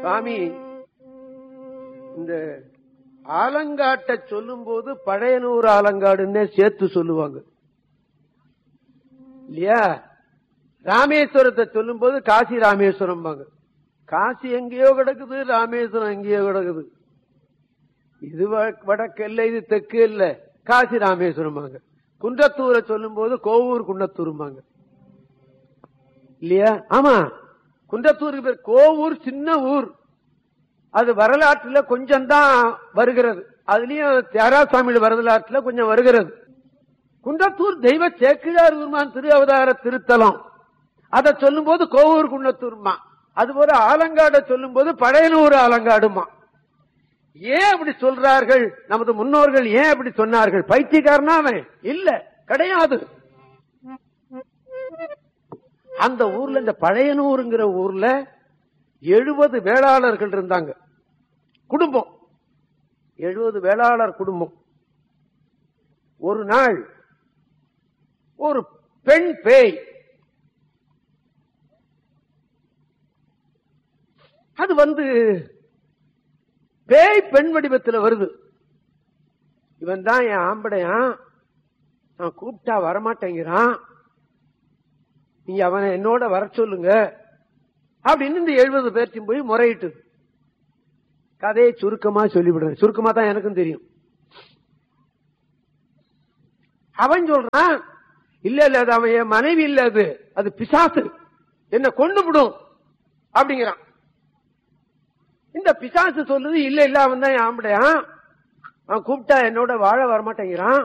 சாமி இந்த ஆலங்காட்ட சொல்லும் போது பழையனூர் ஆலங்காடுன்னே சேர்த்து சொல்லுவாங்க இல்லையா ராமேஸ்வரத்தை சொல்லும் போது காசி ராமேஸ்வரம் காசி எங்கேயோ கிடக்குது ராமேஸ்வரம் எங்கேயோ கிடக்குது இது வ- வடக்கு இல்ல இது தெற்கு இல்ல காசி ராமேஸ்வரம் குன்றத்தூரை சொல்லும் போது கோவூர் குன்னத்தூரும்பாங்க இல்லையா ஆமா குன்றத்தூருக்கு பேர் கோவூர் சின்ன ஊர் அது வரலாற்றுல கொஞ்சம் தான் வருகிறது அதுலயும் தியாராசாமியோட வரலாற்றுல கொஞ்சம் வருகிறது குன்றத்தூர் தெய்வ சேக்கிழார் பெருமான் திரு அவதார திருத்தலம் அதை சொல்லும் போது கோவூர் குன்னத்தூர்மா அது போல ஆலங்காட சொல்லும் போது பழையனூர் ஆலங்காடுமா ஏன் அப்படி சொல்றார்கள் நமது முன்னோர்கள் ஏன் அப்படி சொன்னார்கள் பைத்தியக்காரனா அவன் இல்ல கிடையாது அந்த ஊர்ல இந்த பழையனூருங்கிற ஊர்ல எழுபது வேளாளர்கள் இருந்தாங்க குடும்பம் எழுபது வேளாளர் குடும்பம் ஒரு நாள் ஒரு பெண் பேய் அது வந்து பேய் பெண் வடிவத்தில் வருது இவன் தான் என் ஆம்படையான் நான் கூப்பிட்டா வரமாட்டேங்கிறான் நீங்க அவனை என்னோட வர சொல்லுங்க அப்படின்னு இந்த எழுபது பேர்த்தையும் போய் முறையிட்டு கதையை சுருக்கமா சொல்லிவிடுறேன் சுருக்கமா தான் எனக்கும் தெரியும் அவன் சொல்றான் இல்ல இல்ல அது அவன் என் மனைவி இல்ல அது அது பிசாசு என்ன கொண்டு விடும் அப்படிங்கிறான் இந்த பிசாசு சொல்லுது இல்ல இல்ல அவன் தான் என் ஆம்படையான் அவன் கூப்பிட்டா என்னோட வாழ வரமாட்டேங்கிறான்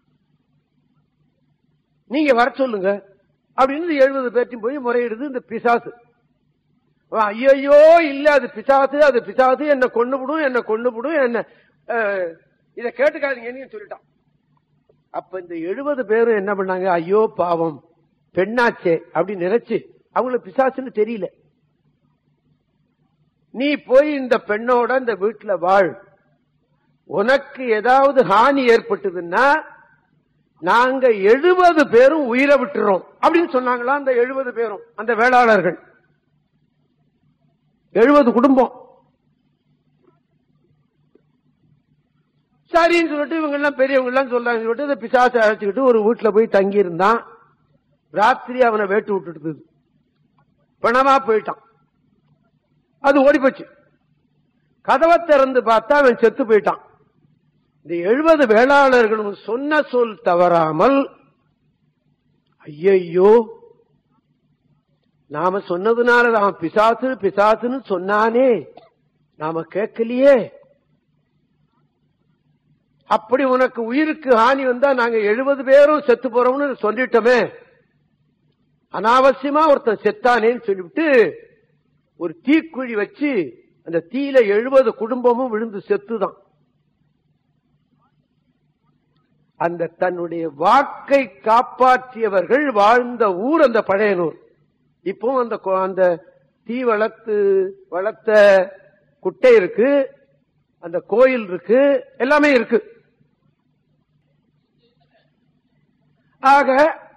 நீங்க வர சொல்லுங்க அப்படின்னு எழுபது பேர்த்தையும் போய் முறையிடுது இந்த பிசாசு அவன், ஐயையோ இல்ல அது பிசாசு அது பிசாசு என்ன கொண்டு விடும் என்ன கொண்டு விடும் என்ன அஹ், இத கேட்டுக்காதீங்கன்னு சொல்லிட்டான் அப்ப இந்த எழுபது பேரும் என்ன பண்ணாங்க ஐயோ பாவம் பெண்ணாச்சே அப்படின்னு நினைச்சு அவங்களுக்கு பிசாசுன்னு தெரியல நீ போய் இந்த பெண்ணோட இந்த வீட்டுல வாழ் உனக்கு ஏதாவது ஹானி ஏற்பட்டதுன்னா நாங்க எழுபது பேரும் உயிரை விட்டுறோம் அப்படின்னு சொன்னாங்களா அந்த எழுபது பேரும் அந்த வேளாளர்கள் எழுபது குடும்பம் சரின்னு சொல்லிட்டு இவங்க எல்லாம் பெரியவங்க எல்லாம் சொல்றாங்க சொல்லிட்டு இந்த பிசாசை அழைச்சுக்கிட்டு ஒரு வீட்டுல போய் தங்கி இருந்தான் ராத்திரி அவனை வேட்டு விட்டுட்டு பணமா போயிட்டான் அது ஓடி போச்சு கதவை திறந்து பார்த்தா அவன் செத்து போயிட்டான் இந்த எழுபது வேளாளர்களும் சொன்ன சொல் தவறாமல் ஐயையோ நாம சொன்னதுனால அவன் பிசாசு பிசாசுன்னு சொன்னானே நாம கேட்கலையே அப்படி உனக்கு உயிருக்கு ஹானி வந்தா நாங்க எழுபது பேரும் செத்து போறோம்னு சொல்லிட்டோமே அனாவசியமா ஒருத்தன் செத்தானேன்னு சொல்லிவிட்டு ஒரு தீக்குழி வச்சு அந்த தீயில எழுபது குடும்பமும் விழுந்து செத்துதான் அந்த தன்னுடைய வாக்கை காப்பாற்றியவர்கள் வாழ்ந்த ஊர் அந்த பழையனூர் இப்போ அந்த கொ- அந்த தீ வளர்த்து வளர்த்த குட்டை இருக்கு அந்த கோயில் இருக்கு எல்லாமே இருக்கு ஆக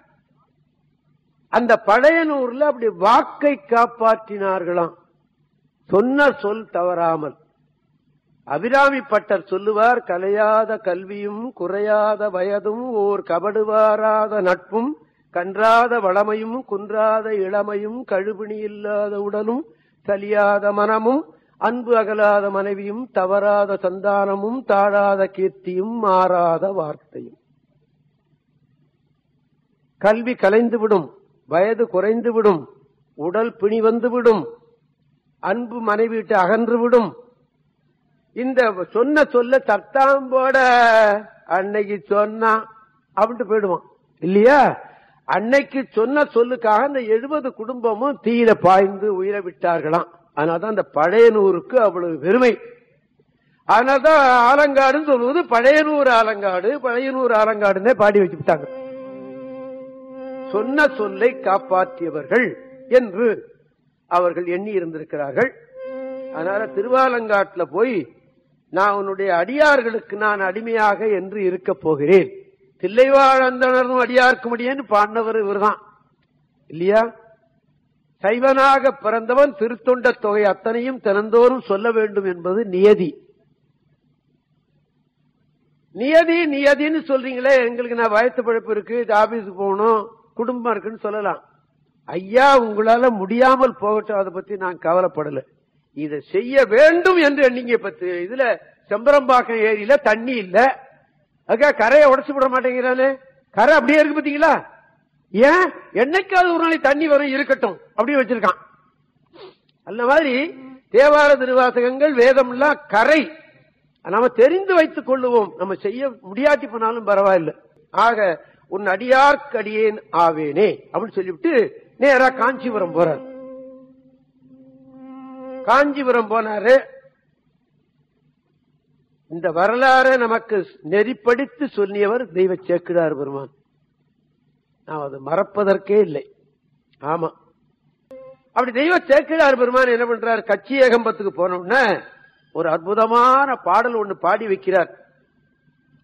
அந்த பழையனூர்ல அப்படி வாக்கை காப்பாற்றினார்களாம் சொன்ன சொல் தவறாமல் அபிராமி பட்டர் சொல்லுவார் கலையாத கல்வியும் குறையாத வயதும் ஓர் கபடுவாராத நட்பும் கன்றாத வளமையும் குன்றாத இளமையும் கழுபிணி இல்லாத உடலும் சலியாத மனமும் அன்பு அகலாத மனைவியும் தவறாத சந்தானமும் தாழாத கீர்த்தியும் மாறாத வார்த்தையும் கல்வி கலைந்துவிடும் வயது குறைந்துவிடும் உடல் பிணி வந்துவிடும் அன்பு மனைவி விட்டு அகன்றுவிடும் இந்த சொன்ன சொல்ல தத்தாம்போட அன்னைக்கு சொன்னா அப்படின்ட்டு போயிடுவான் இல்லையா அன்னைக்கு சொன்ன சொல்லுக்காக அந்த எழுபது குடும்பமும் தீயில பாய்ந்து உயிரை விட்டார்களாம் அதனாலதான் அந்த பழையனூருக்கு அவ்வளவு பெருமை அதனாலதான் ஆலங்காடுன்னு சொல்லுவது பழையனூர் ஆலங்காடு பழையனூர் ஆலங்காடுன்னே பாடி வச்சுட்டாங்க சொன்ன சொல்லை காப்பாற்றியவர்கள் என்று அவர்கள் எண்ணி இருந்திருக்கிறார்கள் அதனால திருவாலங்காட்டுல போய் நான் உன்னுடைய அடியார்களுக்கு நான் அடிமையாக என்று இருக்க போகிறேன் தில்லைவாழந்தனரும் அடியார்க்கு முடியேன்னு பாடினவர் இவர்தான் இல்லையா சைவனாக பிறந்தவன் திருத்தொண்ட தொகை அத்தனையும் தினந்தோறும் சொல்ல வேண்டும் என்பது நியதி நியதி நியதின்னு சொல்றீங்களே எங்களுக்கு நான் வயத்து பழப்பு இருக்கு இது ஆபீஸுக்கு போகணும் குடும்பம் இருக்குன்னு சொல்லலாம் ஐயா உங்களால முடியாமல் போகட்டும் அதை பத்தி நான் கவலைப்படல இதை செய்ய வேண்டும் என்று எண்ணிங்க பத்து இதுல செம்பரம்பாக்கம் ஏரியில தண்ணி இல்ல அதுக்காக கரையை உடைச்சு விட மாட்டேங்கிறானே கரை அப்படியே இருக்கு பாத்தீங்களா ஏன் என்னைக்காவது ஒரு நாளைக்கு தண்ணி வரும் இருக்கட்டும் அப்படி வச்சிருக்கான் அந்த மாதிரி தேவார திருவாசகங்கள் வேதம் எல்லாம் கரை நாம தெரிந்து வைத்துக் கொள்ளுவோம் நம்ம செய்ய முடியாட்டி போனாலும் பரவாயில்லை ஆக உன் அடியார்க்கு அடியேன் ஆவேனே அப்படின்னு சொல்லிவிட்டு நேரா காஞ்சிபுரம் போறார் காஞ்சிபுரம் போனாரு இந்த வரலாறு நமக்கு நெறிப்படுத்தி சொல்லியவர் தெய்வ சேக்கிடார் பெருமான் நாம் அது மறப்பதற்கே இல்லை ஆமா அப்படி தெய்வ சேக்கிழார் பெருமான் என்ன பண்றார் கட்சி ஏகம்பத்துக்கு போனோம்னா ஒரு அற்புதமான பாடல் ஒண்ணு பாடி வைக்கிறார்